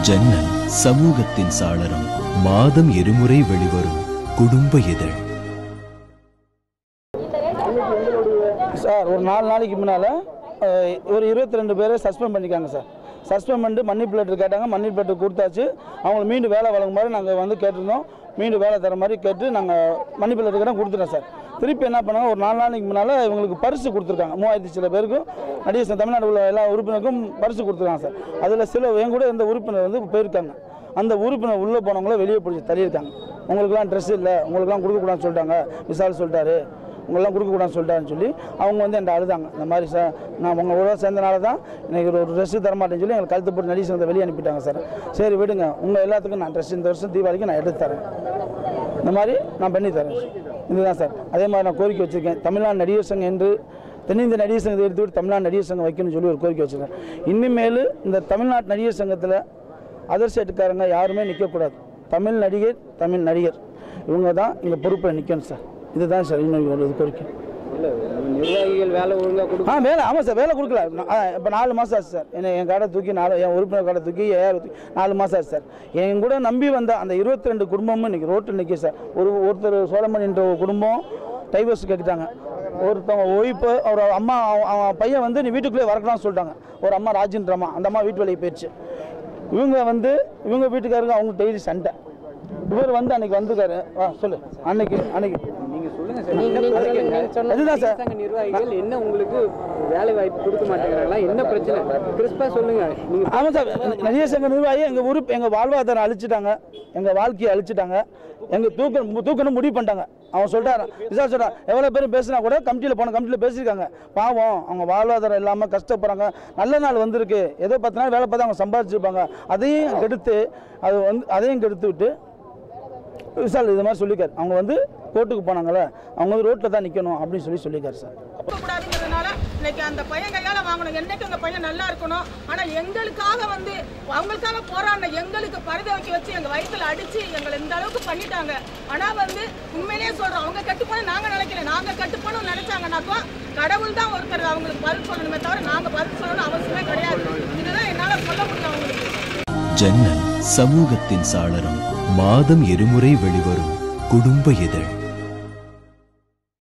ஜன்னல் சமூகத்தின் சாளரம் மாதம் இருமுறை வெளிவரும் குடும்ப இதழ் சார் ஒரு நாலு நாளைக்கு முன்னால் ஒரு இருபத்தி ரெண்டு பேரை சஸ்பெண்ட் பண்ணிக்காங்க சார் சஸ்பெண்ட் பண்ணிட்டு மன்னிப்பு லெட்டர் கேட்டாங்க மன்னிப்பு லெட்டர் கொடுத்தாச்சு அவங்களுக்கு மீண்டும் வேலை வழங்கும் மாதிரி நாங்கள் வந்து கேட்டிருந்தோம் மீண்டும் வேலை தர மாதிரி கேட்டு நாங்கள் மன்னிப்பு லெட்டர் கூட கொடுத்துட்டோம் சார் திருப்பி என்ன பண்ணாங்க ஒரு நாலு நாளைக்கு முன்னால் இவங்களுக்கு பரிசு கொடுத்துருக்காங்க மூவாயிரத்தி சில பேருக்கும் நடிகர் சங்க தமிழ்நாடு உள்ள எல்லா உறுப்பினருக்கும் பரிசு கொடுத்துருக்காங்க சார் அதில் சில என் கூட இந்த உறுப்பினர் வந்து போயிருக்காங்க அந்த உறுப்பினர் உள்ளே போனவங்கள வெளியே பிடிச்சி தள்ளியிருக்காங்க உங்களுக்குலாம் ட்ரெஸ் இல்லை உங்களுக்குலாம் கொடுக்கக்கூடாதுன்னு சொல்லிட்டாங்க விசால் சொல்லிட்டாரு உங்களெல்லாம் கொடுக்கக்கூடாதுன்னு சொல்லிட்டாருன்னு சொல்லி அவங்க வந்து என்கிட்ட அழுதாங்க இந்த மாதிரி சார் நான் உங்கள் கூட சேர்ந்தனால தான் எனக்கு ஒரு ட்ரெஸ்ஸு தரமாட்டேன்னு சொல்லி எங்களுக்கு கழுத்து போட்டு நடிகர் சங்கத்தை வெளியே அனுப்பிட்டாங்க சார் சரி விடுங்க உங்கள் எல்லாத்துக்கும் நான் ட்ரெஸ் இந்த வருஷம் தீபாவளிக்கு நான் எடுத்து தரேன் இந்த மாதிரி நான் பண்ணி தரேன் இதுதான் சார் அதே மாதிரி நான் கோரிக்கை வச்சுருக்கேன் தமிழ்நாடு நடிகர் சங்கம் என்று தென்னிந்திய நடிகர் சங்கத்தை எடுத்துவிட்டு தமிழ்நாடு நடிகர் சங்கம் வைக்கணும்னு சொல்லி ஒரு கோரிக்கை வச்சுருக்கேன் இனிமேல் இந்த தமிழ்நாட்டு நடிகர் சங்கத்தில் அதர் ஸ்டேட்டுக்காரங்க யாருமே நிற்கக்கூடாது தமிழ் நடிகர் தமிழ் நடிகர் இவங்க தான் இங்கே பொறுப்பில் நிற்கணும் சார் இதுதான் சார் இன்னும் ஒரு கோரிக்கை இல்ல நிர்வாகிகள் வேலை ஒழுங்கா கொடுக்க ஆ வேலை ஆமாம் சார் வேலை கொடுக்கல இப்போ நாலு மாதம் ஆச்சு சார் என்ன என் கடை தூக்கி நாலு என் உறுப்பினர் கடை தூக்கி ஏஆர் தூக்கி நாலு மாதம் ஆச்சு சார் என் கூட நம்பி வந்த அந்த இருபத்தி ரெண்டு குடும்பமும் இன்னைக்கு ரோட்டில் நிற்கி சார் ஒரு ஒருத்தர் சோழமணின்ற ஒரு குடும்பம் டைவர்ஸ் கேட்டுட்டாங்க ஒருத்தவங்க ஒய்ஃபு ஒரு அம்மா அவன் அவன் பையன் வந்து நீ வீட்டுக்குள்ளே வரக்கலாம்னு சொல்லிட்டாங்க ஒரு அம்மா ராஜின்ற அம்மா அந்த அம்மா வீட்டு வேலைக்கு போயிடுச்சு இவங்க வந்து இவங்க வீட்டுக்காரங்க அவங்க டெய்லி சண்டை இவர் வந்து அன்னைக்கு வந்திருக்காரு ஆ சொல்லு அன்னைக்கு அன்னைக்கு நீங்க சொல்லுங்க சார் நீங்க சொல்லுங்க. அதுதான் சார். சங்க நிர்வாகிகள் என்ன உங்களுக்கு வேலை வாய்ப்பு கொடுக்க மாட்டேங்கிறாங்களா என்ன பிரச்சனை கிறிஸ்பா சொல்லுங்க நீங்க ஆமாம் சார் நிறைய சங்க நிர்வாகி எங்கள் உறுப்பு எங்கள் வாழ்வாதாரம் அழிச்சிட்டாங்க எங்கள் வாழ்க்கையை அழிச்சிட்டாங்க எங்கள் தூக்க தூக்கணும் முடிவு பண்ணிட்டாங்க அவன் சொல்லிட்டாரு விசால் சொல்கிறான் எவ்வளோ பேர் பேசினா கூட கமிட்டியில் போன கமிட்டியில் பேசியிருக்காங்க பாவம் அவங்க வாழ்வாதாரம் இல்லாமல் கஷ்டப்படுறாங்க நல்ல நாள் வந்திருக்கு ஏதோ பத்து நாள் வேலை பார்த்து அவங்க சம்பாதிச்சிருப்பாங்க அதையும் கெடுத்து அது வந்து அதையும் கெடுத்து விட்டு விசால் இது மாதிரி சொல்லியிருக்காரு அவங்க வந்து கோர்ட்டுக்கு போனாங்களே அவங்க வந்து ரோட்டில் தான் நிற்கணும் அப்படின்னு சொல்லி சொல்லியிருக்காரு சார் கூடாதுங்கிறதுனால இன்னைக்கு அந்த பையன் கையால வாங்கணும் என்னைக்கு அந்த பையன் நல்லா இருக்கணும் ஆனா எங்களுக்காக வந்து அவங்களுக்காக போராடின எங்களுக்கு பரித வைக்க வச்சு எங்க வயித்துல அடிச்சு எங்களை இந்த அளவுக்கு பண்ணிட்டாங்க ஆனா வந்து உண்மையிலேயே சொல்றோம் அவங்க கட்டுப்போன நாங்க நினைக்கல நாங்க கட்டுப்போன நினைச்சாங்கன்னாக்கா கடவுள் தான் ஒருத்தர் அவங்களுக்கு பதில் சொல்லணுமே தவிர நாங்க பதில் சொல்லணும்னு அவசியமே கிடையாது இதுதான் என்னால சொல்ல முடியும் அவங்களுக்கு ஜன்னல் சமூகத்தின் சாளரம் மாதம் இருமுறை வெளிவரும் குடும்ப இதழ்